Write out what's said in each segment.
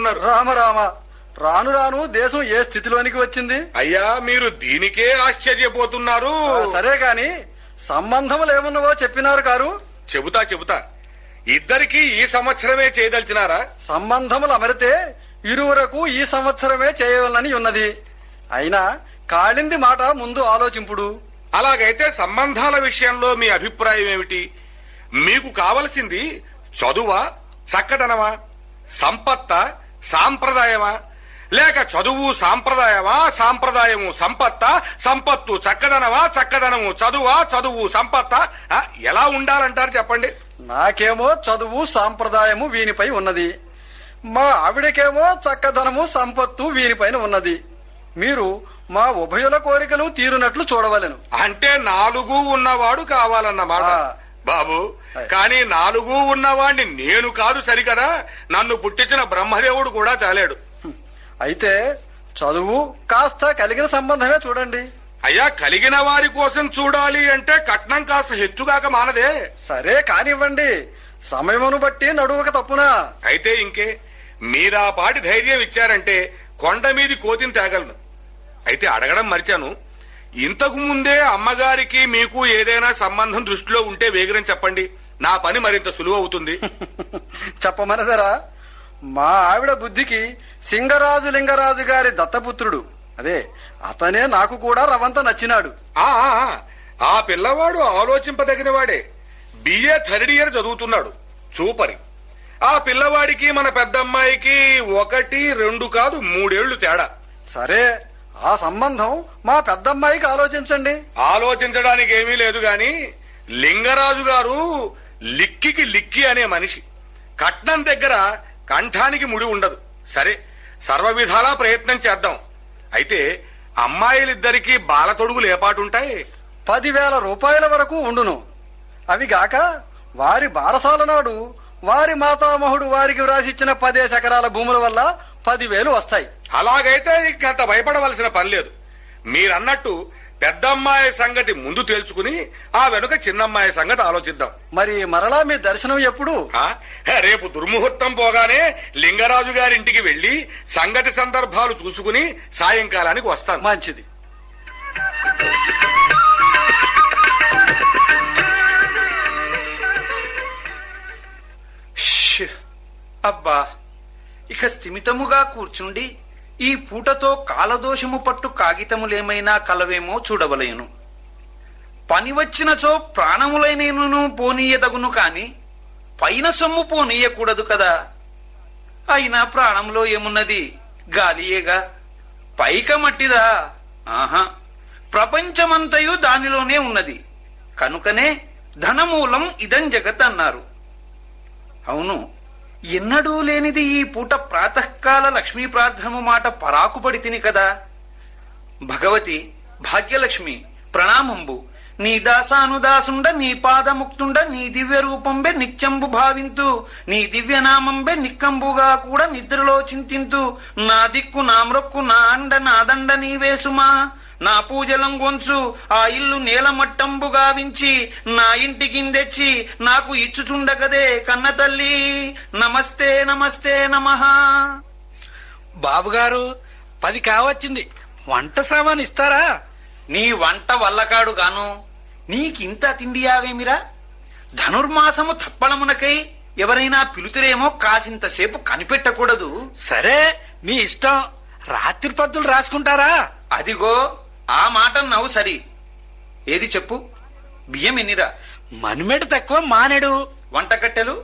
చేయాలనుకుంటున్నారు రామ రామ రాను రాను దేశం ఏ స్థితిలోనికి వచ్చింది అయ్యా మీరు దీనికే ఆశ్చర్యపోతున్నారు ఆ, సరే గాని సంబంధములు ఏమున్నవో చెప్పినారు కారు చెబుతా చెబుతా ఇద్దరికి ఈ సంవత్సరమే చేయదలిచినారా సంబంధములు అమరితే ఇరువురకు ఈ సంవత్సరమే చేయవలనని ఉన్నది అయినా కాళింది మాట ముందు ఆలోచింపుడు అలాగైతే సంబంధాల విషయంలో మీ అభిప్రాయం ఏమిటి మీకు కావలసింది చదువా చక్కదనమా సంపత్త సాంప్రదాయమా లేక చదువు సాంప్రదాయమా సాంప్రదాయము సంపత్త సంపత్తు చక్కదనమా చక్కదనము చదువా చదువు సంపత్త ఆ, ఎలా ఉండాలంటారు చెప్పండి నాకేమో చదువు సాంప్రదాయము వీనిపై ఉన్నది మా ఆవిడకేమో చక్కదనము సంపత్తు వీనిపైన ఉన్నది మీరు మా ఉభయుల కోరికలు తీరునట్లు చూడవలెను అంటే నాలుగు ఉన్నవాడు కావాలన్నమాట ఆ. బాబు ఆయ్. కానీ నాలుగు ఉన్నవాడిని నేను కాదు సరికదా నన్ను పుట్టించిన బ్రహ్మదేవుడు కూడా చాలాడు హ్మ్. అయితే చదువు కాస్త కలిగిన సంబంధమే చూడండి అయ్యా కలిగిన వారి కోసం చూడాలి అంటే కట్నం కాస్త హెచ్చుగాక మానదే సరే కానివ్వండి సమయమును బట్టి నడువక తప్పునా అయితే ఇంకే మీరా పాటి ధైర్యం ఇచ్చారంటే కొండ మీది కోతిని తేగలను అయితే అడగడం మరిచాను ఇంతకు ముందే అమ్మగారికి మీకు ఏదైనా సంబంధం దృష్టిలో ఉంటే వేగిరం చెప్పండి నా పని మరింత సులువు అవుతుంది చెప్పమనదరా మా ఆవిడ బుద్ధికి సింగరాజు లింగరాజు గారి దత్తపుత్రుడు అదే అతనే నాకు కూడా రవంత నచ్చినాడు ఆ ఆ, ఆ, ఆ పిల్లవాడు ఆలోచింపదగిన వాడే బిఏ థర్డ్ ఇయర్ చదువుతున్నాడు చూపరి ఆ పిల్లవాడికి మన పెద్దమ్మాయికి ఒకటి రెండు కాదు మూడేళ్లు తేడా సరే ఆ సంబంధం మా పెద్దమ్మాయికి ఆలోచించండి ఆలోచించడానికి ఏమీ లేదు గాని లింగరాజు గారు లిక్కికి లిక్కి అనే మనిషి కట్నం దగ్గర కంఠానికి ముడి ఉండదు సరే సర్వ విధాలా ప్రయత్నం చేద్దాం అయితే అమ్మాయిలిద్దరికీ బాలతొడుగులు ఏపాటుంటాయి పదివేల రూపాయల వరకు ఉండును అవి గాక వారి బారసాల నాడు వారి మాతామహుడు వారికి వ్రాసిచ్చిన పదేసి ఎకరాల భూముల వల్ల పదివేలు వస్తాయి అలాగైతే ఇంకంత భయపడవలసిన పని లేదు మీరన్నట్టు పెద్దమ్మాయి సంగతి ముందు తేల్చుకుని ఆ వెనుక చిన్నమ్మాయి సంగతి ఆలోచిద్దాం మరి మరలా మీ దర్శనం ఎప్పుడు ఆ రేపు దుర్ముహూర్తం పోగానే లింగరాజు గారింటికి వెళ్లి సంగతి సందర్భాలు చూసుకుని సాయంకాలానికి వస్తాను మంచిది ష్! అబ్బా ఇక స్థిమితముగా కూర్చుండి ఈ పూటతో కాలదోషము పట్టు కాగితములేమైనా కలవేమో చూడవలయను పని వచ్చినచో ప్రాణములైనను పోనీయదగును కాని పైన సొమ్ము పోనీయకూడదు కదా అయినా ప్రాణంలో ఏమున్నది గాలియేగా పైక మట్టిదా ఆహా ప్రపంచమంతయు దానిలోనే ఉన్నది కనుకనే ధనమూలం ఇదం జగత్ అన్నారు అవును ఎన్నడూ లేనిది ఈ పూట ప్రాతకాల లక్ష్మీ ప్రార్థనము మాట పరాకుపడి తిని కదా భగవతి భాగ్యలక్ష్మి ప్రణామంబు నీ దాసానుదాసుండ నీ పాదముక్తుండ నీ దివ్య రూపంబె నిత్యంబు భావింతు నీ దివ్యనామంబె నిక్కంబుగా కూడా నిద్రలో చింతింతు నా దిక్కు నా మ్రొక్కు నా అండ నా దండ నీవేసుమా నా పూజలం గొంచు ఆ ఇల్లు నేలమట్టంబు గావించి నా ఇంటికిందెచ్చి నాకు ఇచ్చుచుండగదే కన్న తల్లి నమస్తే నమస్తే నమః బాబుగారు పది కావచ్చింది వంట సామాన్ ఇస్తారా నీ వంట వల్లకాడు గాను నీకింత తిండియావేమిరా ధనుర్మాసము తప్పడమునకై ఎవరైనా పిలుతురేమో కాసింతసేపు కనిపెట్టకూడదు సరే మీ ఇష్టం రాత్రి పద్దులు రాసుకుంటారా అదిగో ఆ మాట నవ్వు సరి ఏది చెప్పు బియ్యం ఎన్నిరా మనుమెడు తక్కువ మానెడు వంటకట్టెలు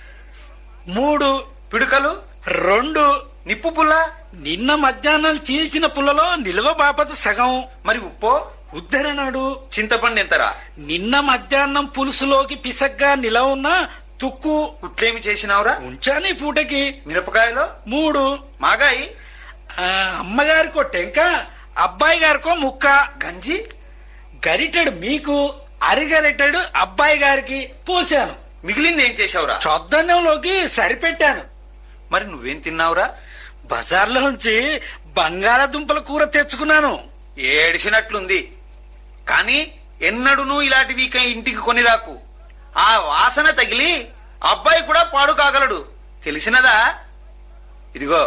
మూడు పిడుకలు రెండు నిప్పు పుల్ల నిన్న మధ్యాహ్నం చీల్చిన పుల్లలో నిల్వ బాపత సగం మరి ఉప్పో ఉద్ధరణడు చింతపండు ఎంతరా నిన్న మధ్యాహ్నం పులుసులోకి పిసగ్గా నిలవ ఉన్న తుక్కు ఉట్లేమి చేసినావురా ఉంచాని పూటకి మిరపకాయలో మూడు మాగాయి ఆ, అమ్మగారికో టెంక అబ్బాయి గారికో ముక్క గంజి గరిటెడు మీకు అరిగరిటెడు అబ్బాయి గారికి పోశాను మిగిలింది ఏం చేశావురా చొద్దన్నంలోకి సరిపెట్టాను మరి నువ్వేం తిన్నావురా బజార్లో నుంచి బంగాళాదుంపల కూర తెచ్చుకున్నాను ఏడిసినట్లుంది కాని ఎన్నడునూ ఇలాంటివి ఇక ఇంటికి కొనిరాకు ఆ వాసన తగిలి అబ్బాయి కూడా పాడు కాగలడు తెలిసినదా ఇదిగో